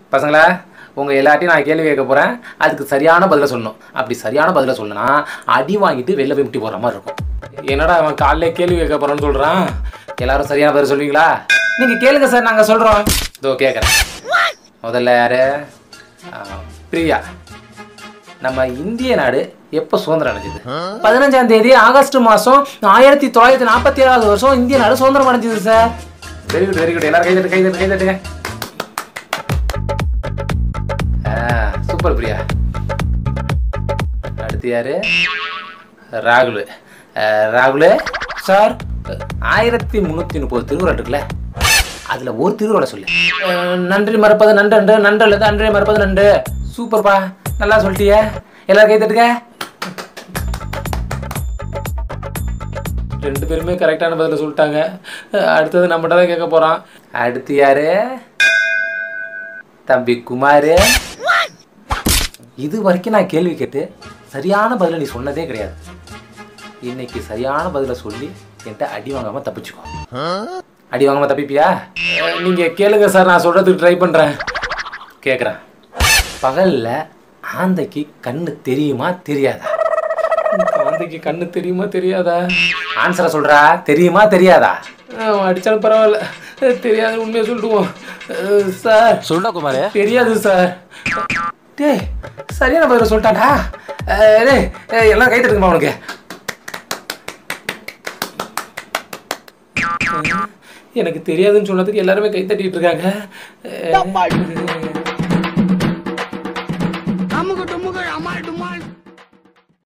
பசங்களா உங்கள் எல்லாத்தையும் நான் கேள்வி கேட்க போகிறேன் அதுக்கு சரியான பதிலை சொல்லணும் அப்படி சரியான பதிலை சொல்லணும்னா அடி வாங்கிட்டு வெளில போய் முட்டி போகிற மாதிரி இருக்கும் என்னடா அவன் காலையில கேள்வி கேட்க போகிறேன்னு சொல்கிறான் எல்லாரும் சரியான பதில் சொல்லுவீங்களா நீங்கள் கேளுங்க சார் நாங்கள் சொல்கிறோம் இதோ கேட்குறேன் முதல்ல யாரு ஆ, பிரியா நம்ம இந்திய நாடு எப்போ சுதந்திரம் அடைஞ்சது பதினஞ்சாம் தேதி ஆகஸ்ட் மாதம் ஆயிரத்தி தொள்ளாயிரத்தி நாற்பத்தி ஏழாவது வருஷம் இந்திய நாடு சுதந்திரம் அடைஞ்சது sir very good very good எல்லாரும் கை தட்டு கை தட்டு கை தட்டுங்க சூப்பர் பிரியா அடுத்து யாரு ராகுல் அஹ், ராகுல் சார் ஆயிரத்தி முந்நூற்றி முப்பது திருக்குறள் இருக்குல்ல அதில் ஒரு திருக்குறளை சொல்லு அஹ், நன்றி மறப்பது நன்றன்று நன்றல்லது அன்றே மறப்பது நன்று சூப்பர்ப்பா நல்லா சொல்லிட்டியே எல்லாரும் கை தட்டுங்க ரெண்டு பேருமே கரெக்டான பதில சொல்லிட்டாங்க அஹ், அடுத்தது நம்மகிட்ட தான் கேட்க போகிறான் அடுத்து யாரு தம்பி குமார் இது வரைக்கும் நான் கேள்வி கேட்டு சரியான பதிலை நீ சொன்னதே கிடையாது இன்னைக்கு சரியான பதிலை சொல்லி என்கிட்ட அடி வாங்காம தப்பிச்சுக்கோ அடி வாங்காம தப்பிப்பியா அஹ், நீங்க கேளுங்க சார் நான் சொல்றதுக்கு ட்ரை பண்றேன் கேக்குறேன் பகல்ல ஆந்தைக்கு கண்ணு தெரியுமா தெரியாதா ஆந்தைக்கு கண்ணு தெரியுமா தெரியாதா ஆன்சரை சொல்றா தெரியுமா தெரியாதா அவன் அடிச்சாலும் பரவாயில்ல அஹ், தெரியாது உண்மையை சொல்லிடுவோம் அஹ், சார் சொல்லுடா குமார் தெரியாது சார் டேய் சரியான பதில் சொல்லிட்டாடா அஹ் டேய் அஹ் எல்லாம் கை தட்டுங்கம்மா உனக்கு எனக்கு தெரியாதுன்னு சொன்னதுக்கு எல்லாருமே கை தட்டிட்டு இருக்காங்க அஹ்